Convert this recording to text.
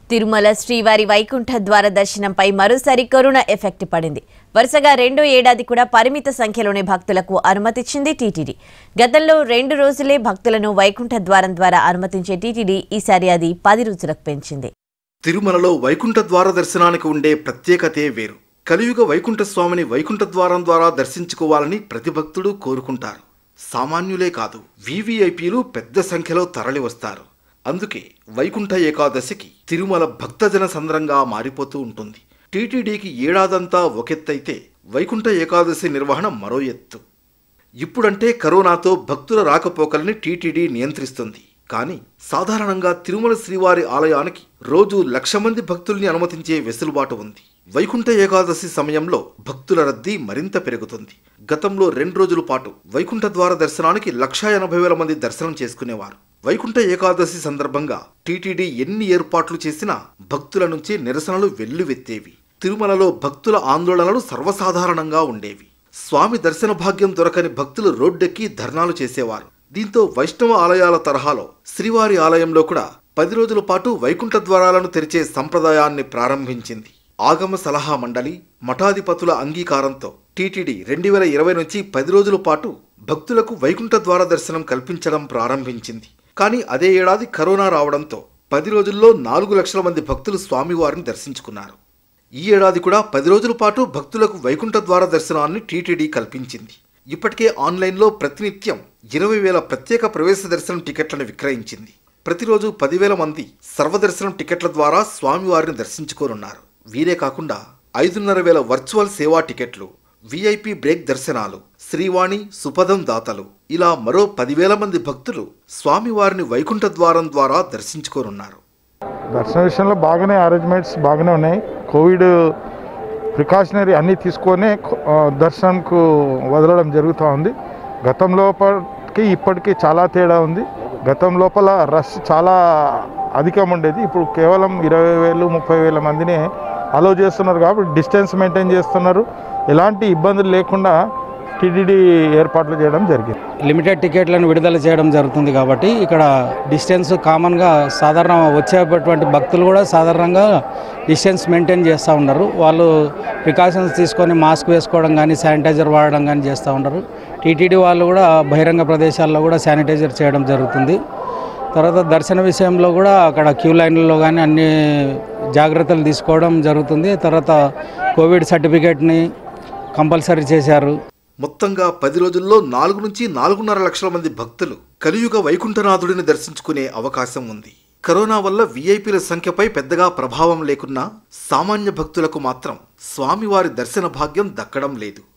తిరుమల శ్రీవారి వైకుంఠ ద్వార దర్శనంపై మరోసారి కరోనా ఎఫెక్ట్ పడింది వరుసగా రెండో ఏడాది కూడా పరిమిత సంఖ్యలోనే భక్తులకు అనుమతిచ్చింది టీటీడీ గతంలో రెండు రోజులే భక్తులను వైకుంఠ ద్వారం ద్వారా అనుమతించే టీటీడీ ఈసారి అది పది రోజులకు పెంచింది తిరుమలలో వైకుంఠ ద్వార దర్శనానికి ఉండే ప్రత్యేకతే వేరు కలియుగ వైకుంఠ స్వామిని వైకుంఠ ద్వారం ద్వారా దర్శించుకోవాలని ప్రతి భక్తుడు కోరుకుంటారు సామాన్యులే కాదు వీవీఐపీలు పెద్ద సంఖ్యలో తరలి వస్తారు అందుకే వైకుంఠ ఏకాదశికి తిరుమల భక్తజన సంద్రంగా మారిపోతూ ఉంటుంది టీటీడీకి ఏడాదంతా ఒకెత్తైతే వైకుంఠ ఏకాదశి నిర్వహణ మరో ఎత్తు ఇప్పుడంటే కరోనాతో భక్తుల రాకపోకల్ని టీటీడీ నియంత్రిస్తుంది కానీ సాధారణంగా తిరుమల శ్రీవారి ఆలయానికి రోజు లక్ష మంది భక్తుల్ని అనుమతించే వెసులుబాటు ఉంది వైకుంఠ ఏకాదశి సమయంలో భక్తుల రద్దీ మరింత పెరుగుతుంది గతంలో రెండు రోజుల పాటు వైకుంఠ ద్వార దర్శనానికి లక్షా ఎనభై వేల మంది దర్శనం చేసుకునేవారు వైకుంఠ ఏకాదశి సందర్భంగా టీటీడీ ఎన్ని ఏర్పాట్లు చేసినా భక్తుల నుంచి నిరసనలు వెల్లువెత్తేవి తిరుమలలో భక్తుల ఆందోళనలు సర్వసాధారణంగా ఉండేవి స్వామి దర్శన భాగ్యం దొరకని భక్తులు రోడ్డెక్కి ధర్నాలు చేసేవారు దీంతో వైష్ణవ ఆలయాల తరహాలో శ్రీవారి ఆలయంలో కూడా పది రోజుల పాటు వైకుంఠ ద్వారాలను తెరిచే సంప్రదాయాన్ని ప్రారంభించింది ఆగమ సలహా మండలి మఠాధిపతుల అంగీకారంతో టీటీడీ రెండు వేల ఇరవై నుంచి పది రోజుల పాటు భక్తులకు వైకుంఠ ద్వార దర్శనం కల్పించడం ప్రారంభించింది కానీ అదే ఏడాది కరోనా రావడంతో పది రోజుల్లో నాలుగు లక్షల మంది భక్తులు స్వామివారిని దర్శించుకున్నారు ఈ ఏడాది కూడా పది రోజుల పాటు భక్తులకు వైకుంఠ ద్వార దర్శనాన్ని టీటీడీ కల్పించింది ఇప్పటికే ఆన్లైన్లో ప్రతినిత్యం ఇరవై వేల ప్రత్యేక ప్రవేశ దర్శనం టికెట్లను విక్రయించింది ప్రతిరోజు పదివేల మంది సర్వదర్శనం టికెట్ల ద్వారా స్వామివారిని దర్శించుకోనున్నారు వీరే కాకుండా ఐదున్నర వేల వర్చువల్ సేవా టికెట్లు విఐపి బ్రేక్ దర్శనాలు శ్రీవాణి సుపదం దాతలు ఇలా మరో పదివేల మంది భక్తులు స్వామివారిని వైకుంఠ ద్వారం ద్వారా దర్శించుకోనున్నారు దర్శన విషయంలో బాగానే అరేంజ్మెంట్స్ బాగానే ఉన్నాయి కోవిడ్ ప్రికాషనరీ అన్నీ తీసుకొని ఆ, దర్శనంకు వదలడం జరుగుతూ ఉంది గతం లోపలికి ఇప్పటికీ చాలా తేడా ఉంది గతం లోపల రష్ చాలా అధికం ఉండేది ఇప్పుడు కేవలం ఇరవై వేలు ముప్పై వేల మందిని అలో చేస్తున్నారు కాబట్టి డిస్టెన్స్ మెయింటైన్ చేస్తున్నారు ఎలాంటి ఇబ్బందులు లేకుండా టీటీడీ ఏర్పాట్లు చేయడం జరిగింది లిమిటెడ్ టికెట్లను విడుదల చేయడం జరుగుతుంది కాబట్టి ఇక్కడ డిస్టెన్స్ కామన్గా సాధారణ వచ్చేటటువంటి భక్తులు కూడా సాధారణంగా డిస్టెన్స్ మెయింటైన్ చేస్తూ ఉన్నారు వాళ్ళు ప్రికాషన్స్ తీసుకొని మాస్క్ వేసుకోవడం కానీ శానిటైజర్ వాడడం కానీ చేస్తూ ఉన్నారు టీటీడీ వాళ్ళు కూడా బహిరంగ ప్రదేశాల్లో కూడా శానిటైజర్ చేయడం జరుగుతుంది తర్వాత దర్శన విషయంలో కూడా అక్కడ క్యూ లైన్లలో కానీ అన్ని జాగ్రత్తలు తీసుకోవడం జరుగుతుంది తర్వాత కోవిడ్ సర్టిఫికేట్ని కంపల్సరీ చేశారు మొత్తంగా పది రోజుల్లో నాలుగు నుంచి నాలుగున్నర లక్షల మంది భక్తులు కలియుగ వైకుంఠనాథుడిని దర్శించుకునే అవకాశం ఉంది కరోనా వల్ల వీఐపీల సంఖ్యపై పెద్దగా ప్రభావం లేకున్నా సామాన్య భక్తులకు మాత్రం స్వామివారి దర్శన భాగ్యం దక్కడం లేదు